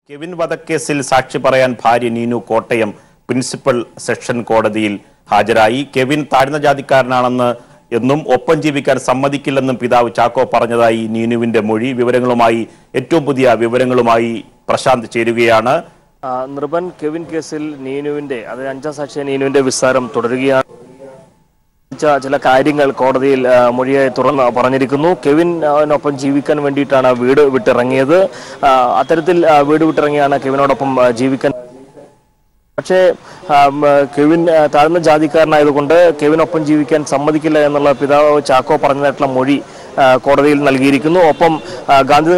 Kevin വധക്കേസിൽ സാക്ഷി പറയാൻ ഭാര്യ നീനു കോട്ടയം പ്രിൻസിപ്പൽ സെഷൻ കോടതിയിൽ ഹാജരായി കെവിൻ താഴ്ന്ന ജാതിക്കാരനാണെന്ന് എന്നും ഒപ്പം ജീവിക്കാൻ സമ്മതിക്കില്ലെന്നും പിതാവ് ചാക്കോ പറഞ്ഞതായി നീനുവിന്റെ മൊഴി വിവരങ്ങളുമായി ഏറ്റവും പുതിയ വിവരങ്ങളുമായി പ്രശാന്ത് ചേരുകയാണ് ആ, നിർഭൻ കെവിൻ കേസിൽ നീനുവിന്റെ അതായത് അഞ്ചാം സാക്ഷിയ നീനുവിന്റെ വിസ്താരം തുടരുകയാണ് ച- ചില കാര്യങ്ങൾ കോടതിയിൽ ആ, മൊഴിയായി തുറന്ന് പറഞ്ഞിരിക്കുന്നു കെവിനൊപ്പം ജീവിക്കാൻ വേണ്ടിയിട്ടാണ് വീട് വിട്ടിറങ്ങിയത് ആ, അത്തരത്തിൽ ആ, വീട് വിട്ടിറങ്ങിയാണ് കെവിനോടൊപ്പം ആ, ജീവിക്കാൻ പക്ഷേ ആ, ഉം, കെവിൻ ആ, താഴ്ന്ന ജാതിക്കാരനായതുകൊണ്ട് കെവിനൊപ്പം ജീവിക്കാൻ സമ്മതിക്കില്ല എന്നുള്ള പിതാവ് ചാക്കോ പറഞ്ഞതായിട്ടുള്ള മൊഴി ആ, കോടതിയിൽ നൽകിയിരിക്കുന്നു ഒപ്പം ആ, ഗാന്ധി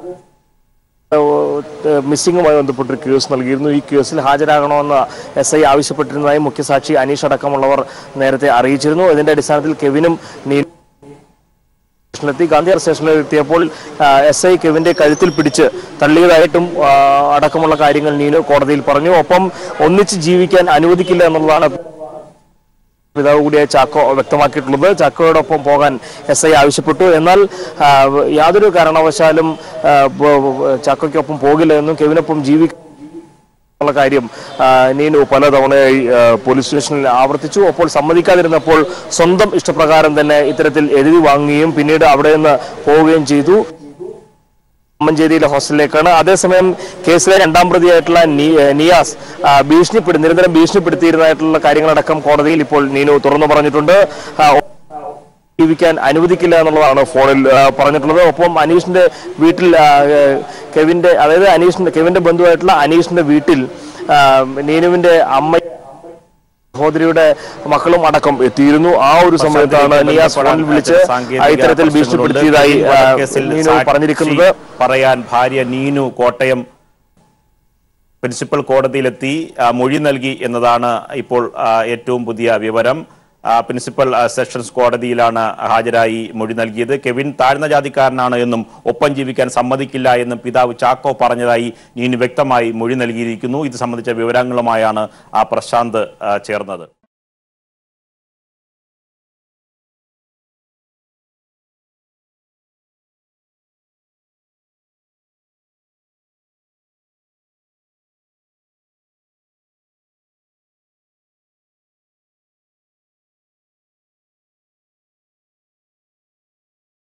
മിസ്സിംഗുമായി ബന്ധപ്പെട്ടൊരു കേസ് നൽകിയിരുന്നു ഈ കേസിൽ ഹാജരാകണമെന്ന് എസ് ഐ ആവശ്യപ്പെട്ടിരുന്നതായി മുഖ്യസാക്ഷി അനീഷ് അടക്കമുള്ളവർ നേരത്തെ അറിയിച്ചിരുന്നു ഇതിന്റെ അടിസ്ഥാനത്തിൽ കെവിനും നീ സ്റ്റേഷനിലെത്തി ഗാന്ധി സ്റ്റേഷനിൽ എത്തിയപ്പോൾ എസ് ഐ കെവിന്റെ കഴുത്തിൽ പിടിച്ച് തള്ളിയതായിട്ടും ആ, അടക്കമുള്ള കാര്യങ്ങൾ നീനു കോടതിയിൽ പറഞ്ഞു ഒപ്പം ഒന്നിച്ച് ജീവിക്കാൻ അനുവദിക്കില്ല എന്നുള്ളതാണ് പിതാവ് കൂടിയായ ചാക്കോ വ്യക്തമാക്കിയിട്ടുള്ളത് ചാക്കോയോടൊപ്പം പോകാൻ എസ് ഐ ആവശ്യപ്പെട്ടു എന്നാൽ ആ, യാതൊരു കാരണവശാലും ആ, ബ- ബ- ചാക്കോയ്ക്കൊപ്പം പോകില്ല എന്നും കെവിനൊപ്പം ജീവിക്കുള്ള കാര്യം ആ, നീനു പലതവണയായി ആ, പോലീസ് സ്റ്റേഷനിൽ ആവർത്തിച്ചു അപ്പോൾ സമ്മതിക്കാതിരുന്നപ്പോൾ സ്വന്തം ഇഷ്ടപ്രകാരം തന്നെ ഇത്തരത്തിൽ എഴുതി വാങ്ങുകയും പിന്നീട് അവിടെ നിന്ന് പോവുകയും ചെയ്തു മഞ്ചേരിയിലെ ഹോസ്റ്റലിലേക്കാണ് അതേസമയം കേസിലെ രണ്ടാം പ്രതിയായിട്ടുള്ള നി- ഏഹ് നിയാസ് ആ, ഭീഷണിപ്പെടുത്തി നിരന്തരം ഭീഷണിപ്പെടുത്തിയിരുന്നതായിട്ടുള്ള കാര്യങ്ങളടക്കം കോടതിയിൽ ഇപ്പോൾ നീനു തുറന്നു പറഞ്ഞിട്ടുണ്ട് ആ, ജീവിക്കാൻ അനുവദിക്കില്ല എന്നുള്ളതാണ് ഫോണിൽ ആ, പറഞ്ഞിട്ടുള്ളത് ഒപ്പം അനീഷിന്റെ വീട്ടിൽ ആ, ഏഹ്, കെവിന്റെ അതായത് അനീഷിന്റെ കെവിന്റെ ബന്ധുവായിട്ടുള്ള അനീഷിന്റെ വീട്ടിൽ ആ, നീനുവിന്റെ അമ്മ സഹോദരിയുടെ മക്കളും അടക്കം എത്തിയിരുന്നു ആ ഒരു സമയത്താണ് നിയാസ് ഫോണിൽ വിളിച്ച് ആ, ഇത്തരത്തിൽ ഭീഷണിപ്പെടുത്തിയതായി ആ, കേസിൽ നീനു സാക്ഷി പറഞ്ഞിരിക്കുന്നത് പറയാൻ ഭാര്യ നീനു കോട്ടയം പ്രിൻസിപ്പൽ കോടതിയിലെത്തി ആ, മൊഴി നൽകി എന്നതാണ് ഇപ്പോൾ ആ, ഏറ്റവും പുതിയ വിവരം ആ, പ്രിൻസിപ്പൽ ആ, സെഷൻസ് കോടതിയിലാണ് ഹാജരായി മൊഴി നൽകിയത് കെവിൻ താഴ്ന്ന ജാതിക്കാരനാണ് എന്നും ഒപ്പം ജീവിക്കാൻ സമ്മതിക്കില്ല എന്നും പിതാവ് ചാക്കോ പറഞ്ഞതായി നീനു വ്യക്തമായി മൊഴി നൽകിയിരിക്കുന്നു ഇത് സംബന്ധിച്ച വിവരങ്ങളുമായാണ് ആ പ്രശാന്ത് ആ, ചേർന്നത്